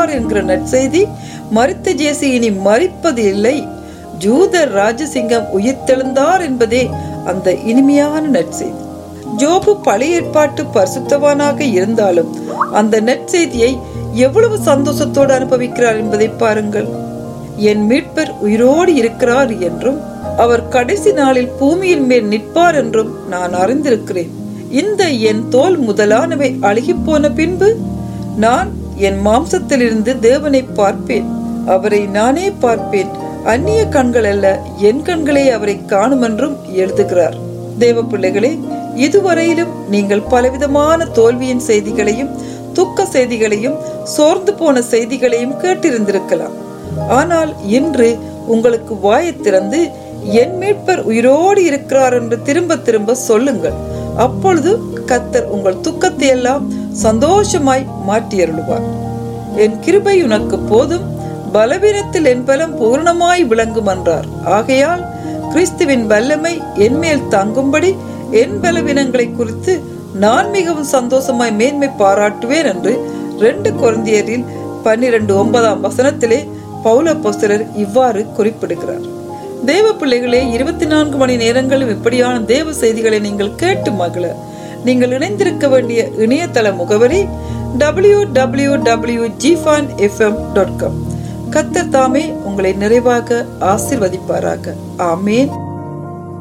என்கிற நற்செய்தி மரித்த ஜேசு இனி மறிப்பது இல்லை ஜூதர் ராஜசிங்கம் உயிர்த்தெழுந்தார் என்பதே அந்த இனிமையான நற்செய்தி ஜோபு பழைய ஏற்பாட்டு பரிசுத்தவானாக இருந்தாலும் அந்த நற்செய்தியை எவ்வளவு சந்தோஷத்தோடு அனுபவிக்கிறார் என்பதை பாருங்கள் என் மீட்பர் உயிரோடு இருக்கிறார் என்றும் அவர் கடைசி நாளில் பூமியின் மேல் நிற்பார் என்றும் நான் அறிந்திருக்கிறேன் இந்த என் தோல் முதலானவை அழுகிப் போன பின்பு நான் என் மாம்சத்திலிருந்து தேவனை பார்ப்பேன் அவரை நானே பார்ப்பேன் அந்நிய கண்கள் அல்ல என் கண்களே அவரை காணும் என்றும் எழுதுகிறார் தேவ பிள்ளைகளே இதுவரையிலும் நீங்கள் பலவிதமான தோல்வியின் செய்திகளையும் துக்க செய்திகளையும் சோர்ந்து போன செய்திகளையும் கேட்டிருந்திருக்கலாம் ஆனால் இன்று உங்களுக்கு வாயைத் திறந்து என் மீட்பர் உயிரோடு இருக்கிறார் என்று திரும்ப திரும்ப சொல்லுங்கள் அப்பொழுது கத்தர் உங்கள் துக்கத்தை எல்லாம் சந்தோஷமாய் மாற்றியருளுவார் என் கிருபை உனக்கு போதும் பலவீனத்தில் என் பலம் பூர்ணமாய் விளங்கும் என்றார் ஆகையால் கிறிஸ்துவின் வல்லமை என் மேல் தங்கும்படி என் பலவீனங்களை குறித்து நான் மிகவும் சந்தோஷமாய் மேன்மை பாராட்டுவேன் என்று ரெண்டு குழந்தையரில் பன்னிரண்டு ஒன்பதாம் வசனத்திலே பவுல போஸ்தலர் இவ்வாறு குறிப்பிடுகிறார் தேவ பிள்ளைகளே இருபத்தி நான்கு மணி நேரங்களும் இப்படியான தேவ செய்திகளை நீங்கள் கேட்டு மகிழ நீங்கள் இணைந்திருக்க வேண்டிய இணையதள முகவரி டபிள்யூ டபிள்யூ டபிள்யூ ஜிஃபான் எஃப்எம் டாட் காம் கத்தர் தாமே உங்களை நிறைவாக ஆசிர்வதிப்பாராக ஆமேன்